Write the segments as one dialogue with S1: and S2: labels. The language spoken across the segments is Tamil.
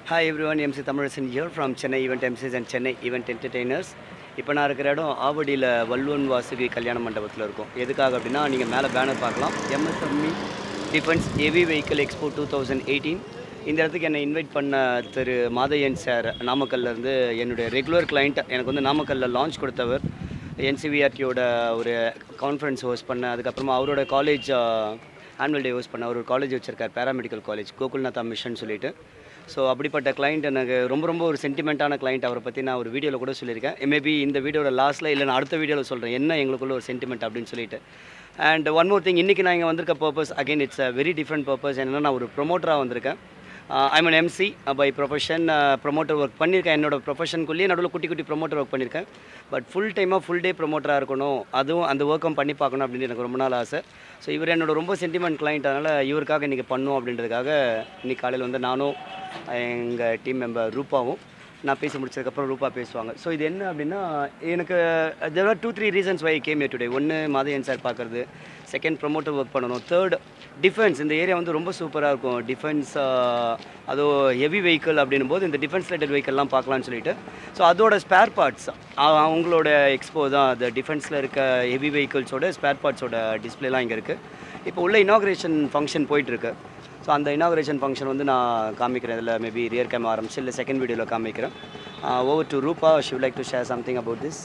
S1: Hi everyone, MC Thamarasan here from Chennai Event MCs and Chennai Event Entertainers. இப்போ நான் இருக்கிற இடம் ஆவடியில் வல்லுவன் வாசுகி கல்யாண மண்டபத்தில் இருக்கும் எதுக்காக அப்படின்னா நீங்கள் மேலே பேனர் பார்க்கலாம் MSME defence heavy vehicle expo two thousand eighteen இந்த இடத்துக்கு என்னை இன்வைட் பண்ண திரு மாதையன் சார் நாமக்கல்லேருந்து என்னுடைய ரெகுலர் கிளைண்ட் எனக்கு வந்து நாமக்கல்லில் லான்ச் கொடுத்தவர் என்சிவிஆர்டியோட ஒரு கான்ஃபரன்ஸ் ஹோஸ்ட் பண்ண அதுக்கப்புறமா அவரோட காலேஜ் ஆனுவல் டே ஹோஸ்ட் பண்ண அவர் ஒரு காலேஜ் வச்சிருக்கார் பேராமெடிக்கல் காலேஜ் கோகுல்நாதா மிஷன் சொல்லிட்டு ஸோ அப்படிப்பட்ட கிளைண்ட் எனக்கு ரொம்ப ரொம்ப ஒரு சென்டிமெண்ட்டான கிளைண்ட் அவரை பற்றி நான் ஒரு வீடியோவில் கூட சொல்லியிருக்கேன் மேபி இந்த வீடியோட லாஸ்ட்டில் இல்லை நான் அடுத்த வீடியோவில் சொல்கிறேன் என்ன எங்களுக்குள்ள ஒரு சென்டிமெண்ட் அப்படின்னு சொல்லிட்டு அண்ட் ஒன் மோர் திங் இன்றைக்கி நான் இங்கே வந்திருக்க purpose again it's a very different purpose என்னென்னா நான் ஒரு ப்ரொமோட்டராக வந்திருக்கேன் I'm an MC by profession promoter work பண்ணியிருக்கேன் என்னோட ப்ரொஃபஷனுக்குள்ளேயே நடுவில் குட்டி குட்டி ப்ரொமோட்டர் ஒர்க் பண்ணியிருக்கேன் பட் ஃபுல் டைமாக ஃபுல் டே ப்ரொமோட்டராக இருக்கணும் அதுவும் அந்த ஒர்க்கும் பண்ணி பார்க்கணும் அப்படின்னு எனக்கு ரொம்ப நாள் ஆசை ஸோ இவர் என்னோட ரொம்ப சென்டிமெண்ட் கிளைண்ட் அதனால் இவருக்காக இன்றைக்கி பண்ணும் அப்படின்றதுக்காக இன்னைக்கு காலையில் வந்து நானும் எங்கள் டீம் மெம்பர் ரூபாவும் நான் பேசி முடிச்சதுக்கப்புறம் ரூபா பேசுவாங்க ஸோ இது என்ன அப்படின்னா எனக்கு there are two three reasons why came a today ஒன்று மாதையன் சார் பார்க்குறது செகண்ட் ப்ரொமோட்டர் ஒர்க் பண்ணணும் தேர்ட் டிஃபென்ஸ் இந்த ஏரியா வந்து ரொம்ப சூப்பராக இருக்கும் டிஃபென்ஸ் அதோ ஹெவி வெஹிக்கிள் அப்படின்னும் போது இந்த டிஃபென்ஸ் ரிலேட்டட் வெஹிக்கல்லாம் பார்க்கலாம்னு சொல்லிட்டு ஸோ அதோட ஸ்பேர் பார்ட்ஸ் அவங்களோட எக்ஸ்போ தான் அந்த டிஃபென்ஸில் இருக்க ஹெவி வெஹிக்கிள்ஸோட ஸ்பேர் பார்ட்ஸோட டிஸ்பிளேலாம் இங்கே இருக்குது இப்போ உள்ள இனாக்ரேஷன் ஃபங்க்ஷன் போயிட்டுருக்கு ஸோ அந்த இனாகரேஷன் ஃபங்க்ஷன் வந்து நான் காமிக்கிறேன் இதில் மேபி ரியர் கேம் ஆரம்பிச்சு இல்லை செகண்ட் வீடியோவில் காமிக்கிறேன் over to Rupa she like to share something about this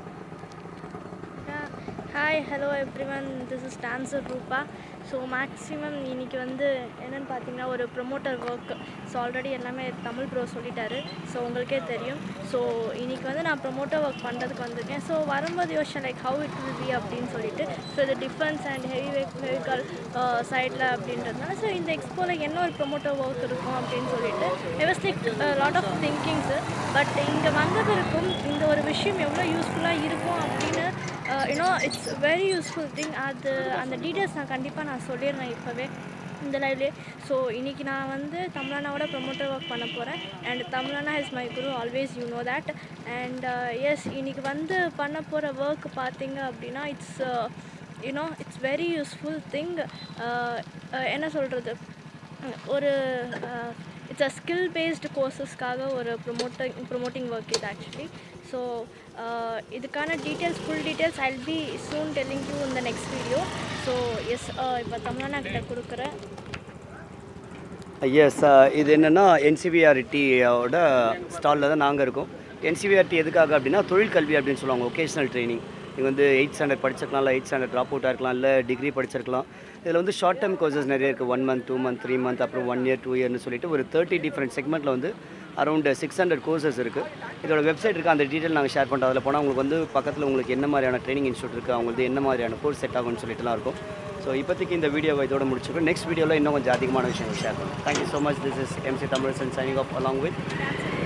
S2: hi hello everyone this is dancer Rupa so maximum இன்னைக்கு வந்து என்னென்னு பார்த்தீங்கன்னா ஒரு ப்ரொமோட்டர் ஒர்க் ஸோ ஆல்ரெடி எல்லாமே தமிழ் ப்ரோ சொல்லிட்டாரு ஸோ உங்களுக்கே தெரியும் ஸோ இன்னைக்கு வந்து நான் ப்ரொமோட்டர் ஒர்க் பண்ணுறதுக்கு வந்திருக்கேன் ஸோ வரும்போது யோசிச்சேன் like how it will be அப்படின்னு சொல்லிட்டு ஸோ இது டிஃபென்ஸ் அண்ட் ஹெவி வெஹிக்கல் சைடில் அப்படின்றதுனால ஸோ இந்த எக்ஸ்போவில் என்ன ஒரு ப்ரொமோட்டர் ஒர்க் இருக்கும் அப்படின்னு சொல்லிட்டு was like lot of thinkings but இங்கே வந்த பிறகும் இந்த ஒரு விஷயம் எவ்வளோ யூஸ்ஃபுல்லாக இருக்கும் அப்படின்னு you know it's very useful thing அது அந்த டீட்டெயில்ஸ் நான் கண்டிப்பாக நான் சொல்லிடுறேன் இப்போவே இந்த லைவ்லேயே ஸோ இன்றைக்கி நான் வந்து தமிழனாவோட ப்ரொமோட்டர் ஒர்க் பண்ண போகிறேன் அண்ட் தமிழனா is my guru always you know that and yes இன்றைக்கி வந்து பண்ண போகிற ஒர்க் பார்த்தீங்க அப்படின்னா it's you know it's very useful thing என்ன சொல்கிறது ஒரு இட்ஸ் அ ஸ்கில் பேஸ்டு கோர்சஸ்க்காக ஒரு ப்ரொமோட்டிங் ப்ரொமோட்டிங் ஒர்க் இது ஆக்சுவலி ஸோ இதுக்கான details full details I be soon telling you இந்த நெக்ஸ்ட் வீடியோ ஸோ எஸ் இப்போ தமிழ்நாடு கிட்ட கொடுக்குறேன்
S1: எஸ் இது என்னென்னா என்சிபிஆர்டியோட ஸ்டாலில் தான் நாங்கள் இருக்கோம் என்சிபிஆர்டி எதுக்காக அப்படின்னா தொழில் கல்வி அப்படின்னு சொல்லுவாங்க ஒகேஷனல் ட்ரைனிங் நீங்கள் வந்து எயிட் ஸ்டாண்டர்ட் படிச்சிருக்கலாம் இல்லை எயிட் ஸ்டாண்டர்ட் ட்ராப் அவுட்டாக இருக்கலாம் இல்லை டிகிரி படிச்சிருக்கலாம் இதில் வந்து ஷார்ட் டேர்ம் கோர்சஸ் நிறைய இருக்குது one month two month three month அப்புறம் ஒன் இயர் டூ இயர்னு சொல்லிட்டு ஒரு தேர்ட்டி டிஃப்ரெண்ட் செக்மெண்ட்டில் வந்து அரௌண்ட் சிக்ஸ் ஹண்ட்ரட் கோர்சஸ் இருக்குது இதோட வெப்சைட் இருக்குது அந்த டீட்டெயில் நாங்கள் ஷேர் பண்ணுறோம் அதில் போனால் உங்களுக்கு வந்து பக்கத்தில் உங்களுக்கு என்ன மாதிரியான ட்ரைனிங் இன்ஸ்டியூட் இருக்குது அவங்களுக்கு என்ன மாதிரியான கோர்ஸ் செட் ஆகும்னு சொல்லிட்டுலாம் இருக்கும் ஸோ இப்போதைக்கு இந்த வீடியோவை இதோட முடிச்சுக்கோ நெக்ஸ்ட் வீடியோவில் இன்னும் கொஞ்சம் அதிகமான விஷயங்கள் ஷேர் பண்ணுவோம் thank you so much this is MC Tamil signing off along with